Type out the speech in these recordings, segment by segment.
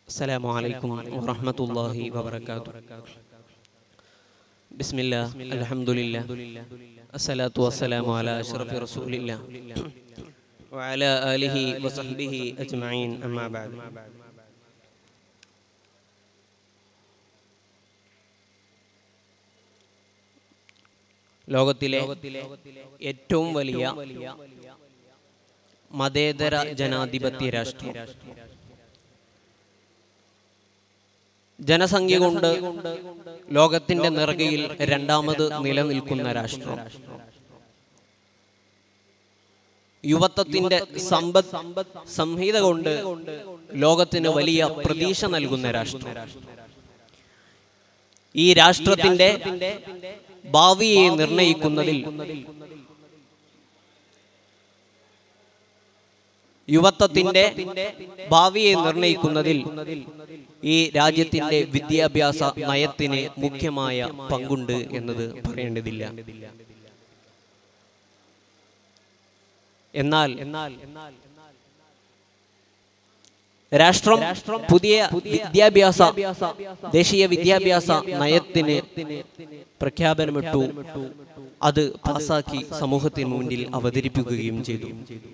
السلام عليكم ورحمة الله وبركاته بسم الله الحمد لله الصلاة والسلام على أشرف رسول الله وعلى آله وصحبه أجمعين أما بعد ലോകത്തിലെ ഏറ്റവും വലിയ മതേതര ജനാധിപത്യ രാഷ്ട്രം ജനസംഖ്യ കൊണ്ട് ലോകത്തിന്റെ നിറകയിൽ രണ്ടാമത് നിലനിൽക്കുന്ന രാഷ്ട്രം യുവത്വത്തിന്റെ സമ്പദ് സംഹിത കൊണ്ട് ലോകത്തിന് വലിയ പ്രതീക്ഷ നൽകുന്ന രാഷ്ട്രം ഈ രാഷ്ട്രത്തിന്റെ ഭാവിയെ നിർണയിക്കുന്നതിൽ യുവത്വത്തിന്റെ ഭാവിയെ നിർണയിക്കുന്നതിൽ ഈ രാജ്യത്തിന്റെ വിദ്യാഭ്യാസ നയത്തിന് മുഖ്യമായ പങ്കുണ്ട് എന്നത് പറയേണ്ടതില്ല എന്നാൽ രാഷ്ട്രം പുതിയ വിദ്യാഭ്യാസ ദേശീയ വിദ്യാഭ്യാസ നയത്തിന് പ്രഖ്യാപനമിട്ടു അത് പാസാക്കി സമൂഹത്തിന് മുന്നിൽ അവതരിപ്പിക്കുകയും ചെയ്തു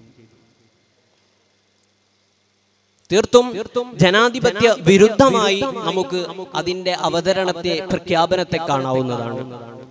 തീർത്തും ജനാധിപത്യ വിരുദ്ധമായി നമുക്ക് അതിന്റെ അവതരണത്തെ പ്രഖ്യാപനത്തെ കാണാവുന്നതാണ്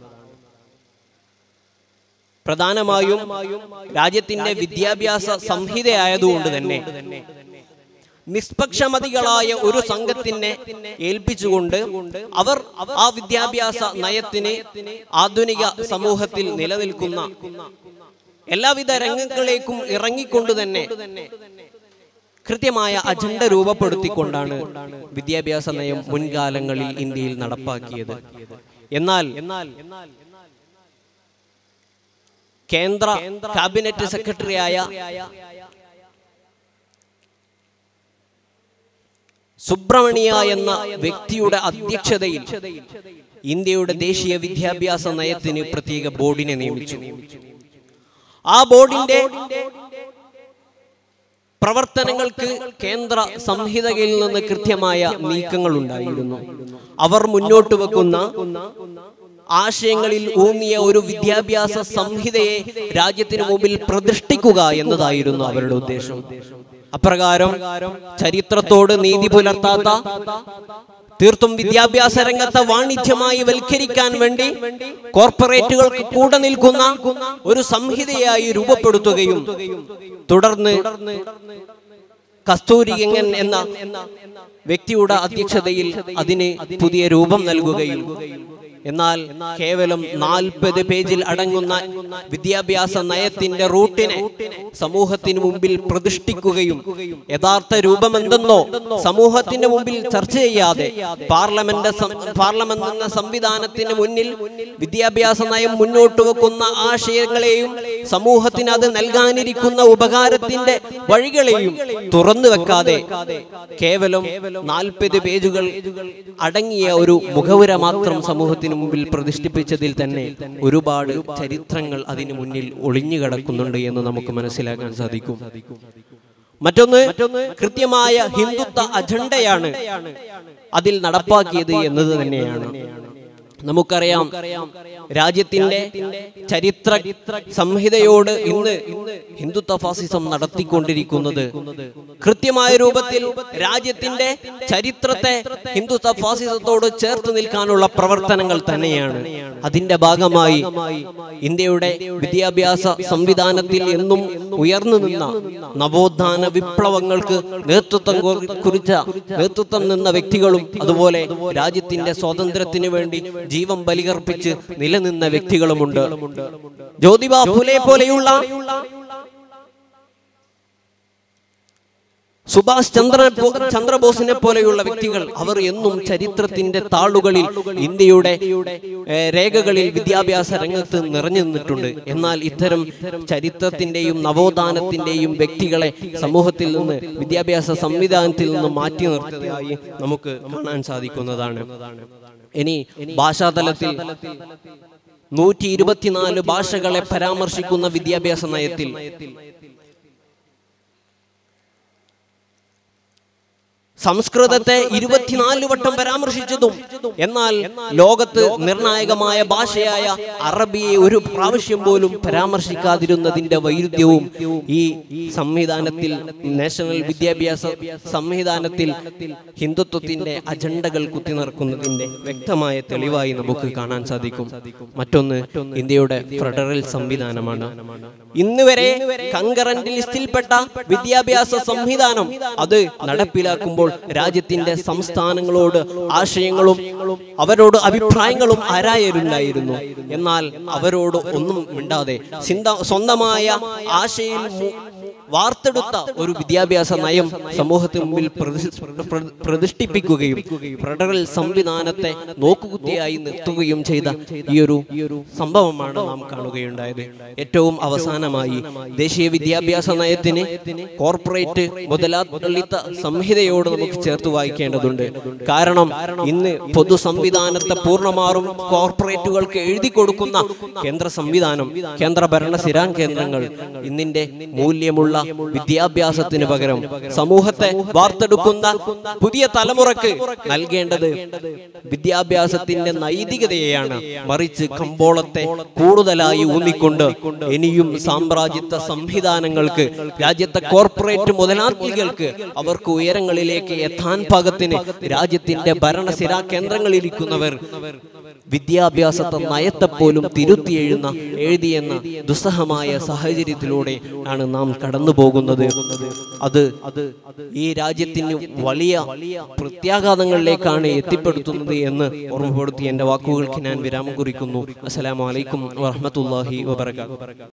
പ്രധാനമായും രാജ്യത്തിന്റെ വിദ്യാഭ്യാസ സംഹിതയായതുകൊണ്ട് തന്നെ നിഷ്പക്ഷമതികളായ ഒരു സംഘത്തിനെ ഏൽപ്പിച്ചുകൊണ്ട് അവർ ആ വിദ്യാഭ്യാസ നയത്തിന് ആധുനിക സമൂഹത്തിൽ നിലനിൽക്കുന്ന എല്ലാവിധ രംഗങ്ങളിലേക്കും ഇറങ്ങിക്കൊണ്ട് തന്നെ കൃത്യമായ അജണ്ട രൂപപ്പെടുത്തിക്കൊണ്ടാണ് വിദ്യാഭ്യാസ നയം മുൻകാലങ്ങളിൽ ഇന്ത്യയിൽ നടപ്പാക്കിയത് എന്നാൽ കേന്ദ്ര ക്യാബിനറ്റ് സെക്രട്ടറിയായ സുബ്രഹ്മണ്യ എന്ന വ്യക്തിയുടെ അധ്യക്ഷതയിൽ ഇന്ത്യയുടെ ദേശീയ വിദ്യാഭ്യാസ നയത്തിന് പ്രത്യേക ബോർഡിനെ നിയമിച്ചു ആ ബോർഡിന്റെ പ്രവർത്തനങ്ങൾക്ക് കേന്ദ്ര സംഹിതയിൽ നിന്ന് കൃത്യമായ നീക്കങ്ങൾ ഉണ്ടായിരുന്നു അവർ മുന്നോട്ട് വെക്കുന്ന ആശയങ്ങളിൽ ഊന്നിയ ഒരു വിദ്യാഭ്യാസ സംഹിതയെ രാജ്യത്തിന് മുമ്പിൽ പ്രതിഷ്ഠിക്കുക എന്നതായിരുന്നു അവരുടെ ഉദ്ദേശം അപ്രകാരം ചരിത്രത്തോട് നീതി പുലർത്താത്ത തീർത്തും വിദ്യാഭ്യാസ രംഗത്തെ വാണിജ്യമായി വൽക്കരിക്കാൻ വേണ്ടി കോർപ്പറേറ്റുകൾക്ക് കൂടെ നിൽക്കുന്ന ഒരു സംഹിതയായി രൂപപ്പെടുത്തുകയും തുടർന്ന് കസ്തൂരിയങ്ങൻ എന്ന വ്യക്തിയുടെ അധ്യക്ഷതയിൽ അതിന് പുതിയ രൂപം നൽകുകയും എന്നാൽ കേവലം നാൽപ്പത് പേജിൽ അടങ്ങുന്ന വിദ്യാഭ്യാസ നയത്തിന്റെ റൂട്ടിനെ സമൂഹത്തിന് മുമ്പിൽ പ്രതിഷ്ഠിക്കുകയും യഥാർത്ഥ രൂപം എന്തെന്നോ സമൂഹത്തിന്റെ മുമ്പിൽ ചർച്ച ചെയ്യാതെ പാർലമെന്റ് പാർലമെന്റ് എന്ന സംവിധാനത്തിന് മുന്നിൽ വിദ്യാഭ്യാസ നയം മുന്നോട്ട് വെക്കുന്ന ആശയങ്ങളെയും സമൂഹത്തിന് അത് നൽകാനിരിക്കുന്ന ഉപകാരത്തിന്റെ വഴികളെയും തുറന്നു വെക്കാതെ കേവലം നാൽപ്പത് പേജുകൾ അടങ്ങിയ ഒരു മുഖവുര മാത്രം സമൂഹത്തിന് മുമ്പിൽ പ്രതിഷ്ഠിപ്പിച്ചതിൽ തന്നെ ഒരുപാട് ചരിത്രങ്ങൾ അതിനു മുന്നിൽ ഒളിഞ്ഞു കിടക്കുന്നുണ്ട് എന്ന് നമുക്ക് മനസ്സിലാക്കാൻ സാധിക്കും മറ്റൊന്ന് കൃത്യമായ ഹിന്ദുത്വ അജണ്ടയാണ് അതിൽ നടപ്പാക്കിയത് എന്നത് തന്നെയാണ് നമുക്കറിയാം രാജ്യത്തിന്റെ ചരിത്ര സംഹിതയോട് ഇന്ന് ഹിന്ദുത്വ ഫാസിസം നടത്തിക്കൊണ്ടിരിക്കുന്നത് കൃത്യമായ രൂപത്തിൽ രാജ്യത്തിന്റെ ചരിത്രത്തെ ഹിന്ദുത്വ ഫാസിസത്തോട് ചേർത്ത് നിൽക്കാനുള്ള പ്രവർത്തനങ്ങൾ തന്നെയാണ് അതിന്റെ ഭാഗമായി ഇന്ത്യയുടെ വിദ്യാഭ്യാസ സംവിധാനത്തിൽ എന്നും ഉയർന്നു നിന്ന നവോത്ഥാന വിപ്ലവങ്ങൾക്ക് നേതൃത്വം കുറിച്ച നേതൃത്വം നിന്ന വ്യക്തികളും അതുപോലെ രാജ്യത്തിന്റെ സ്വാതന്ത്ര്യത്തിന് വേണ്ടി ജീവൻ ബലികർപ്പിച്ച് നിലനിന്ന വ്യക്തികളുമുണ്ട് ജ്യോതിബ ഫുലെ പോലെയുള്ള സുഭാഷ് ചന്ദ്ര ചന്ദ്രബോസിനെ പോലെയുള്ള വ്യക്തികൾ അവർ എന്നും ചരിത്രത്തിന്റെ താളുകളിൽ ഇന്ത്യയുടെ രേഖകളിൽ വിദ്യാഭ്യാസ രംഗത്ത് നിറഞ്ഞു നിന്നിട്ടുണ്ട് എന്നാൽ ഇത്തരം ചരിത്രത്തിന്റെയും നവോത്ഥാനത്തിന്റെയും വ്യക്തികളെ സമൂഹത്തിൽ നിന്ന് വിദ്യാഭ്യാസ സംവിധാനത്തിൽ നിന്ന് മാറ്റി നിർത്തിയതായി നമുക്ക് കാണാൻ സാധിക്കുന്നതാണ് ഇനി ഭാഷാതലത്തിൽ നൂറ്റി ഇരുപത്തിനാല് ഭാഷകളെ പരാമർശിക്കുന്ന വിദ്യാഭ്യാസ നയത്തിൽ സംസ്കൃതത്തെ ഇരുപത്തിനാല് വട്ടം പരാമർശിച്ചതും എന്നാൽ ലോകത്ത് നിർണായകമായ ഭാഷയായ അറബിയെ ഒരു പ്രാവശ്യം പോലും പരാമർശിക്കാതിരുന്നതിന്റെ വൈരുദ്ധ്യവും ഈ സംവിധാനത്തിൽ നാഷണൽ വിദ്യാഭ്യാസ സംവിധാനത്തിൽ ഹിന്ദുത്വത്തിന്റെ അജണ്ടകൾ കുത്തിനിറക്കുന്നതിന്റെ വ്യക്തമായ തെളിവായി നമുക്ക് കാണാൻ സാധിക്കും മറ്റൊന്ന് ഇന്ത്യയുടെ ഫെഡറൽ സംവിധാനമാണ് ഇന്ന് വരെ കങ്കറന്റ് ലിസ്റ്റിൽപ്പെട്ട വിദ്യാഭ്യാസ സംവിധാനം അത് നടപ്പിലാക്കുമ്പോൾ രാജ്യത്തിന്റെ സംസ്ഥാനങ്ങളോട് ആശയങ്ങളും അവരോട് അഭിപ്രായങ്ങളും ആരായരുണ്ടായിരുന്നു എന്നാൽ അവരോട് ഒന്നും മിണ്ടാതെ ചിന്ത സ്വന്തമായ ആശയിൽ മു- വാർത്തെടുത്ത ഒരു വിദ്യാഭ്യാസ നയം സമൂഹത്തിന് മുമ്പിൽ പ്രതി- പ്ര- പ്രതിഷ്ഠിപ്പിക്കുകയും ഫെഡറൽ സംവിധാനത്തെ നോക്കുകുത്തിയായി നിർത്തുകയും ചെയ്ത ഈ ഒരു സംഭവമാണ് നാം കാണുകയുണ്ടായത് ഏറ്റവും അവസാനമായി ദേശീയ വിദ്യാഭ്യാസ നയത്തിന് കോർപ്പറേറ്റ് മുതലാളിത്ത സംഹിതയോട് നമുക്ക് ചേർത്ത് വായിക്കേണ്ടതുണ്ട് കാരണം ഇന്ന് പൊതു സംവിധാനത്തെ പൂർണ്ണമാറും കോർപ്പറേറ്റുകൾക്ക് എഴുതി കൊടുക്കുന്ന കേന്ദ്ര സംവിധാനം കേന്ദ്ര ഭരണ സ്ഥിരാൻ കേന്ദ്രങ്ങൾ ഇന്നിന്റെ മൂല്യമുള്ള വിദ്യാഭ്യാസത്തിന് പകരം സമൂഹത്തെ വാർത്തെടുക്കുന്ന പുതിയ തലമുറക്ക് നൽകേണ്ടത് വിദ്യാഭ്യാസത്തിന്റെ നൈതികതയെയാണ് മറിച്ച് കമ്പോളത്തെ കൂടുതലായി ഊന്നിക്കൊണ്ട് ഇനിയും സാമ്രാജ്യത്വ സംവിധാനങ്ങൾക്ക് രാജ്യത്തെ കോർപ്പറേറ്റ് മുതലാളികൾക്ക് അവർക്ക് ഉയരങ്ങളിലേക്ക് എത്താൻ പാകത്തിന് രാജ്യത്തിന്റെ ഭരണസിരാ കേന്ദ്രങ്ങളിലിരിക്കുന്നവർ വിദ്യാഭ്യാസത്തെ നയത്തെപ്പോലും തിരുത്തി എഴുന്ന എഴുതിയെന്ന ദുസ്സഹമായ സാഹചര്യത്തിലൂടെ ആണ് നാം കടന്നു പോകുന്നത് അത് ഈ രാജ്യത്തിന് വലിയ പ്രത്യാഘാതങ്ങളിലേക്കാണ് എത്തിപ്പെടുത്തുന്നത് എന്ന് ഓർമ്മപ്പെടുത്തി എൻ്റെ വാക്കുകൾക്ക് ഞാൻ വിരാമം കുറിക്കുന്നു അസ്സലാമു അലൈക്കും വറഹ്മത്തുള്ളാഹി വബറകാതുഹു